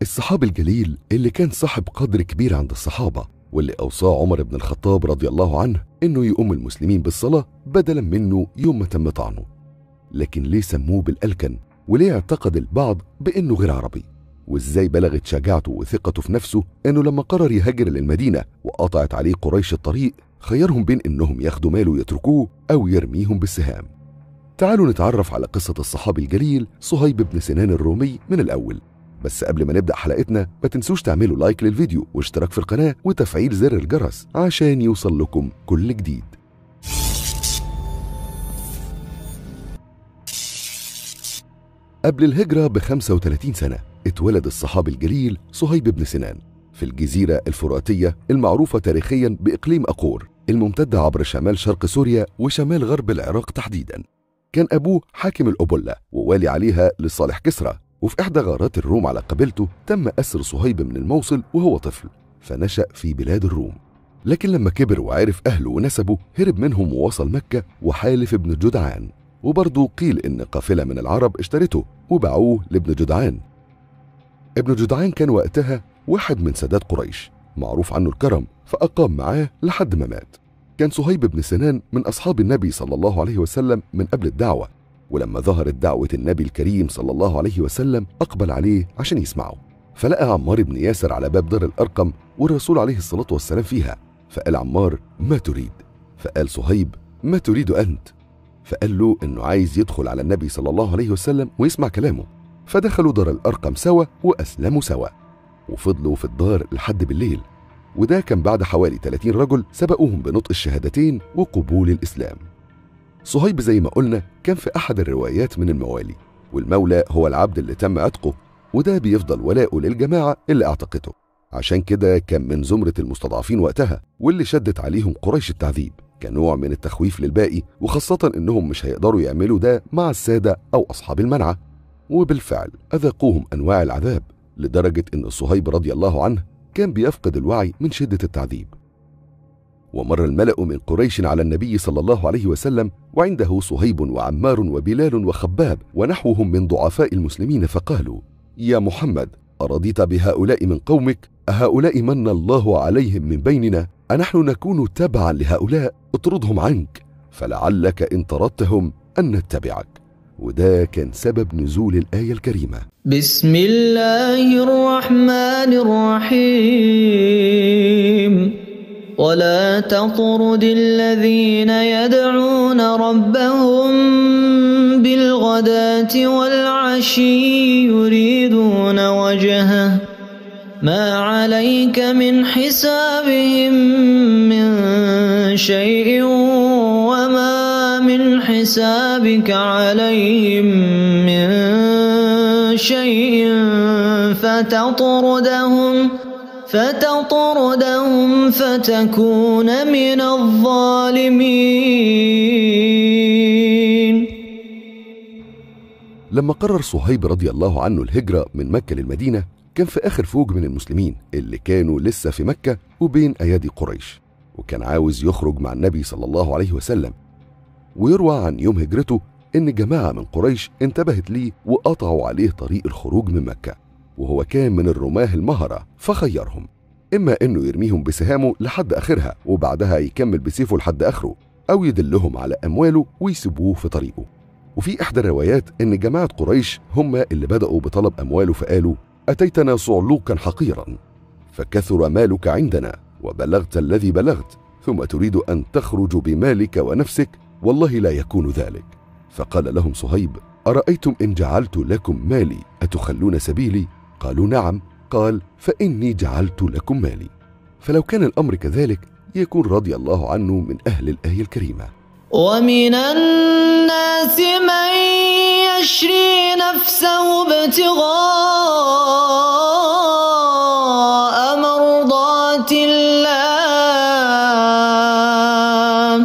الصحابي الجليل اللي كان صاحب قدر كبير عند الصحابة واللي أوصاه عمر بن الخطاب رضي الله عنه إنه يؤم المسلمين بالصلاة بدلا منه يوم ما تم طعنه لكن ليه سموه بالألكن وليه اعتقد البعض بإنه غير عربي وإزاي بلغت شجاعته وثقته في نفسه إنه لما قرر يهاجر للمدينة وقطعت عليه قريش الطريق خيرهم بين إنهم ياخدوا ماله ويتركوه أو يرميهم بالسهام تعالوا نتعرف على قصة الصحابي الجليل صهيب بن سنان الرومي من الأول بس قبل ما نبدأ حلقتنا ما تنسوش تعملوا لايك للفيديو واشتراك في القناة وتفعيل زر الجرس عشان يوصل لكم كل جديد قبل الهجرة ب 35 سنة اتولد الصحابي الجليل صهيب بن سنان في الجزيرة الفراتية المعروفة تاريخيا بإقليم أقور الممتدة عبر شمال شرق سوريا وشمال غرب العراق تحديدا كان أبوه حاكم الأبلة ووالي عليها لصالح كسرى وفي إحدى غارات الروم على قبيلته تم أسر صهيب من الموصل وهو طفل فنشأ في بلاد الروم لكن لما كبر وعرف أهله ونسبه هرب منهم ووصل مكة وحالف ابن جدعان وبرضه قيل إن قافلة من العرب اشترته وباعوه لابن جدعان ابن جدعان كان وقتها واحد من سادات قريش معروف عنه الكرم فأقام معاه لحد ما مات كان صهيب بن سنان من أصحاب النبي صلى الله عليه وسلم من قبل الدعوة ولما ظهرت دعوة النبي الكريم صلى الله عليه وسلم أقبل عليه عشان يسمعه فلقى عمار بن ياسر على باب دار الأرقم والرسول عليه الصلاة والسلام فيها فقال عمار ما تريد فقال صهيب ما تريد أنت فقال له إنه عايز يدخل على النبي صلى الله عليه وسلم ويسمع كلامه فدخلوا دار الأرقم سوا وأسلموا سوا وفضلوا في الدار لحد بالليل وده كان بعد حوالي 30 رجل سبقوهم بنطق الشهادتين وقبول الإسلام صهيب زي ما قلنا كان في أحد الروايات من الموالي والمولى هو العبد اللي تم عتقه وده بيفضل ولاؤه للجماعة اللي اعتقته عشان كده كان من زمرة المستضعفين وقتها واللي شدت عليهم قريش التعذيب كنوع من التخويف للباقي وخاصة إنهم مش هيقدروا يعملوا ده مع السادة أو أصحاب المنعة وبالفعل أذاقوهم أنواع العذاب لدرجة إن صهيب رضي الله عنه كان بيفقد الوعي من شدة التعذيب ومر الملأ من قريش على النبي صلى الله عليه وسلم وعنده صهيب وعمار وبلال وخباب ونحوهم من ضعفاء المسلمين فقالوا يا محمد أرضيت بهؤلاء من قومك أهؤلاء من الله عليهم من بيننا أنحن نكون تبعا لهؤلاء اطردهم عنك فلعلك إن طردتهم أن نتبعك وده كان سبب نزول الآية الكريمة بسم الله الرحمن الرحيم ولا تطرد الذين يدعون ربهم بالغداة والعشي يريدون وجهه ما عليك من حسابهم من شيء وما من حسابك عليهم من شيء فتطردهم فتطردهم فتكون من الظالمين لما قرر صهيب رضي الله عنه الهجرة من مكة للمدينة كان في آخر فوج من المسلمين اللي كانوا لسه في مكة وبين أيادي قريش وكان عاوز يخرج مع النبي صلى الله عليه وسلم ويروى عن يوم هجرته إن جماعة من قريش انتبهت ليه وقطعوا عليه طريق الخروج من مكة وهو كان من الرماه المهرة فخيرهم إما إنه يرميهم بسهامه لحد آخرها وبعدها يكمل بسيفه لحد آخره أو يدلهم على أمواله ويسيبوه في طريقه وفي إحدى الروايات إن جماعة قريش هم اللي بدأوا بطلب أمواله فقالوا أتيتنا صعلوكا حقيرا فكثر مالك عندنا وبلغت الذي بلغت ثم تريد أن تخرج بمالك ونفسك والله لا يكون ذلك فقال لهم صهيب أرأيتم إن جعلت لكم مالي أتخلون سبيلي قالوا نعم قال فإني جعلت لكم مالي فلو كان الأمر كذلك يكون رضي الله عنه من أهل الآية الكريمة ومن الناس من يشري نفسه ابتغاء مرضات الله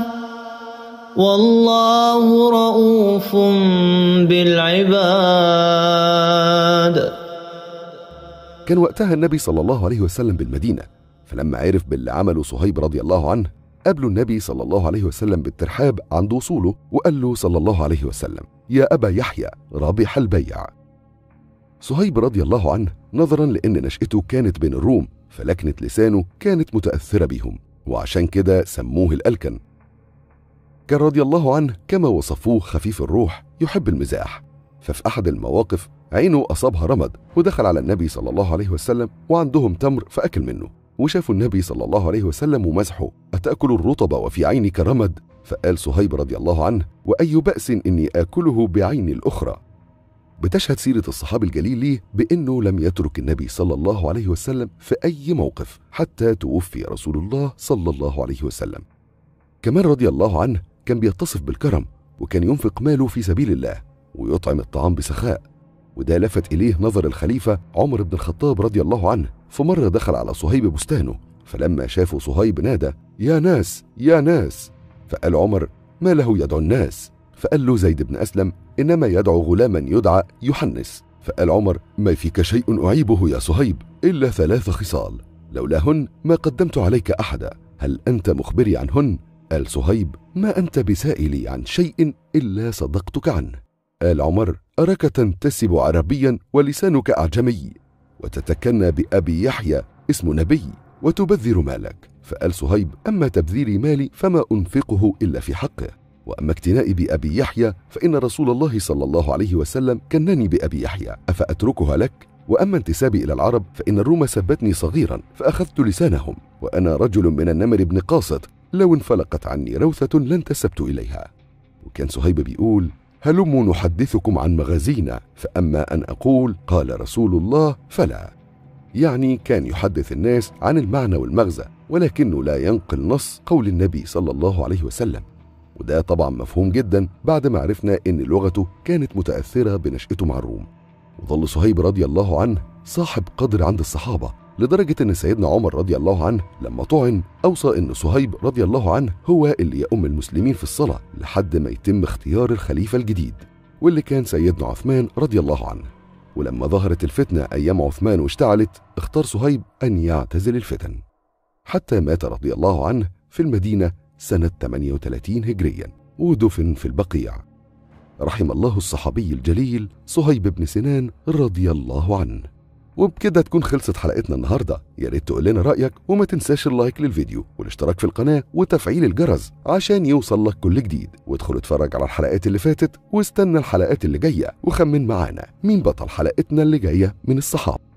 والله رؤوف بالعباد كان وقتها النبي صلى الله عليه وسلم بالمدينة فلما عرف باللي عمله صهيب رضي الله عنه قابله النبي صلى الله عليه وسلم بالترحاب عند وصوله وقال له صلى الله عليه وسلم يا أبا يحيى رابح البيع صهيب رضي الله عنه نظرا لأن نشأته كانت بين الروم فلكنة لسانه كانت متأثرة بيهم وعشان كده سموه الألكن كان رضي الله عنه كما وصفوه خفيف الروح يحب المزاح ففي أحد المواقف عينه أصابها رمد ودخل على النبي صلى الله عليه وسلم وعندهم تمر فأكل منه وشافوا النبي صلى الله عليه وسلم ومزحه أتأكل الرطب وفي عينك رمد فقال صهيب رضي الله عنه وأي بأس إني آكله بعيني الأخرى بتشهد سيرة الصحابي الجليل ليه بأنه لم يترك النبي صلى الله عليه وسلم في أي موقف حتى توفي رسول الله صلى الله عليه وسلم كمان رضي الله عنه كان بيتصف بالكرم وكان ينفق ماله في سبيل الله ويطعم الطعام بسخاء وده لفت إليه نظر الخليفة عمر بن الخطاب رضي الله عنه فمرة دخل على صهيب بستانه فلما شافوا صهيب نادى يا ناس يا ناس فقال عمر ما له يدعو الناس فقال له زيد بن أسلم إنما يدعو غلاما يدعى يحنس فقال عمر ما فيك شيء أعيبه يا صهيب إلا ثلاث خصال لولاهن ما قدمت عليك أحدا هل أنت مخبري عنهن؟ قال صهيب ما أنت بسائلي عن شيء إلا صدقتك عنه قال عمر أراك تنتسب عربيا ولسانك أعجمي وتتكنى بأبي يحيى اسم نبي وتبذر مالك فقال صهيب أما تبذيري مالي فما أنفقه إلا في حقه وأما اكتنائي بأبي يحيى فإن رسول الله صلى الله عليه وسلم كنني بأبي يحيى أفأتركها لك؟ وأما انتسابي إلى العرب فإن الروم سبتني صغيرا فأخذت لسانهم وأنا رجل من النمر بن قاصد لو انفلقت عني روثة لانتسبت إليها وكان صهيب بيقول هلموا نحدثكم عن مغازينا فأما أن أقول قال رسول الله فلا يعني كان يحدث الناس عن المعنى والمغزى ولكنه لا ينقل نص قول النبي صلى الله عليه وسلم وده طبعا مفهوم جدا بعد ما عرفنا ان لغته كانت متاثره بنشاته مع الروم وظل صهيب رضي الله عنه صاحب قدر عند الصحابه لدرجة إن سيدنا عمر رضي الله عنه لما طعن أوصى إن صهيب رضي الله عنه هو اللي يؤم المسلمين في الصلاة لحد ما يتم اختيار الخليفة الجديد واللي كان سيدنا عثمان رضي الله عنه ولما ظهرت الفتنة أيام عثمان واشتعلت اختار صهيب أن يعتزل الفتن حتى مات رضي الله عنه في المدينة سنة 38 هجريا ودفن في البقيع رحم الله الصحابي الجليل صهيب بن سنان رضي الله عنه وبكده تكون خلصت حلقتنا النهارده يا ريت تقول لنا رايك وما تنساش اللايك للفيديو والاشتراك في القناه وتفعيل الجرس عشان يوصل لك كل جديد وادخل اتفرج على الحلقات اللي فاتت واستنى الحلقات اللي جايه وخمن معانا مين بطل حلقتنا اللي جايه من الصحاب